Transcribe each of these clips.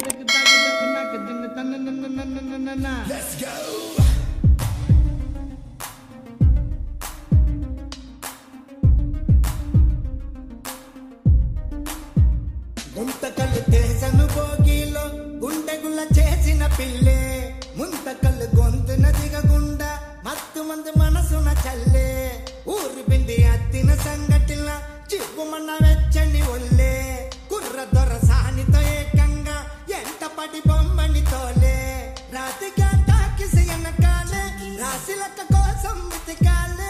Let's go. Guntakal చేసను భోగిలో గుండెగుల చేసిన పిల్లే ముంతకల్లు గొంతున దిగగుండా మత్తు మంది మనసున చల్లే ఊరి బింది అత్తిన సంగటిల చిక్కుమన్న వెచ్చని ఒల్లే కుర్ర దొర సానితో ఏకంగా ఎంట పడి బొమ్మని తోలే రాతిగా టాకిసి ఎనకాలే రాశిలక కోసం వెతికాలే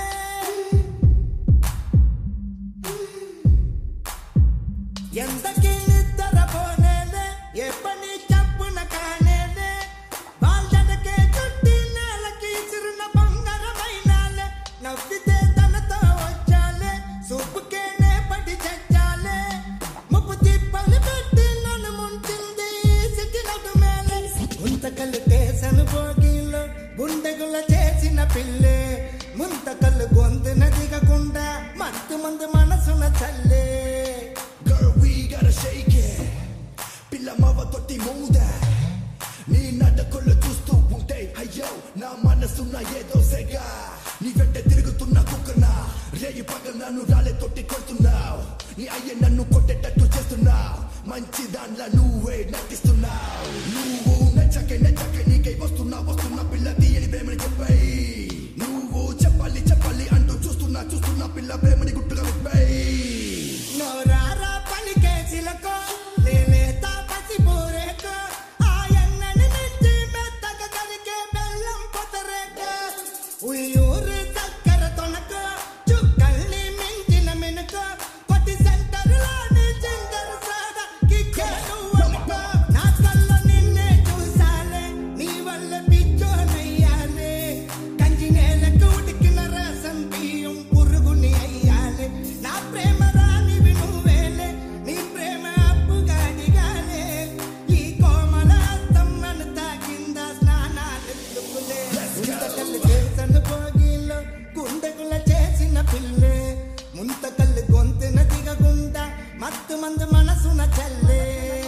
ఎంతకి నిద్ర పోనేలే ఏ పని చెప్పున కానేలే వాళ్ళకే చుట్టి నేలకి చిరున బంగారమైనాలే నవ్వితే తనతో వచ్చాలే సూపుకేనే పడి చచ్చాలే ముప్పు తిప్పలు పెట్టి నన్ను ముంచింది సిగ్గినట్టు మేలే ముంతకల్లు కేసను భోగిలో గుండెగుల చేసిన పిల్లే ముంతకల్లు గొంతున దిగకుండా మత్తు మంది మనసున చల్లే Girl, we gotta shake it. పిల్ల మవ తొట్టి మూద నీ నడకలు చూస్తూ ఉంటే అయ్యో నా మనసున్న ఏదో సెగ నీ వెంట తిరుగుతున్న కుక్కనా రేయి పగ నన్ను రాలే తొట్టి కొడుతున్నావు నీ అయ్య నన్ను కొట్టేటట్టు చేస్తున్నావు మంచి దాంట్లో నువ్వే నటిస్తున్నావు నువ్వు నచ్చకే నచ్చకే నీకై వస్తున్నా వస్తున్నా పిల్ల తీయని ప్రేమని చెప్పై నువ్వు చెప్పాలి చెప్పాలి అంటూ చూస్తున్నా చూస్తున్నా పిల్ల ప్రేమని గుట్టుగా విప్పై నోరారా పలికేసిలకో లేలేత పసిపూరేకో ఆ ఎన్నని మించి మెత్తగా కలికే బెల్లం పొతరేకో ఉయ్యూరు చక్కెర తొనకో చుక్కల్ని మించిన మినుకో కొట్టి సెంటర్లోని జింగర్ సాడ కిక్కేను అనుకో నా కళ్ళ నిన్నే చూసాలే నీ వల్ల పిచ్చోనయ్యాలే కంచి నేలకు ఉడికిన రసం బియ్యం పురుగుని అయ్యాలే నా ప్రేమ రానివి నువ్వేలే నీ ప్రేమ అప్పుగా దిగాలే ఈ కోమల అర్థం నన్ను తాకిందా స్నానాలెందుకులే ముంతకల్లు చేసను భోగిలో గుండెగుల చేసిన పిల్లే ముంతకల్లు గొంతున దిగగుండా మత్తు మంది మనసున చల్లే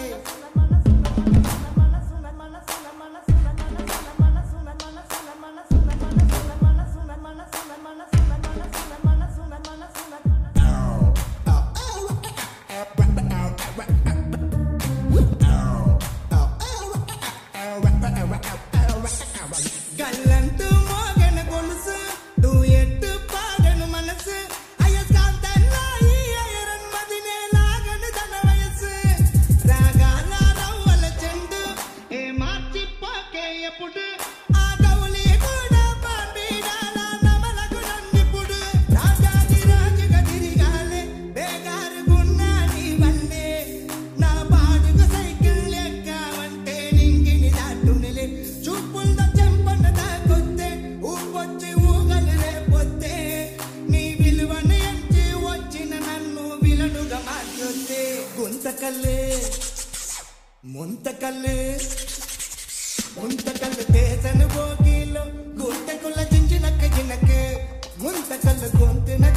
గల్లంటూ మోగన గొలుసు డూయెట్టు పాడను మనసు అయస్కాంతంలో ఈ అయరన్ మదినే లాగను తన వయసు రాగాల రవ్వల చెండు ఏ మార్చిపోకే ఎప్పుడు ఆ గౌలి కూడా పండిడాల నమలకు నన్నిప్పుడు రాజాది రాజుగా తిరిగాలే బేగారు గున్నా నీ వల్లే నా బాడుగ సైకిల్ ఎక్కావంటే నింగిని దాటునిలే చూపుల్లో చెంపన దాకొత్తే ఊపొచ్చి ఊగలు రేపొత్తే నీ విలువను ఎంచి వచ్చిన నన్ను విలనుగా మార్చొత్తే గుంతకల్లే ముంతకల్లే ముంతకల్లు తేసను భోగిలో గుంటకుల చించినక్క జినక ముంతకల్లు గొంతున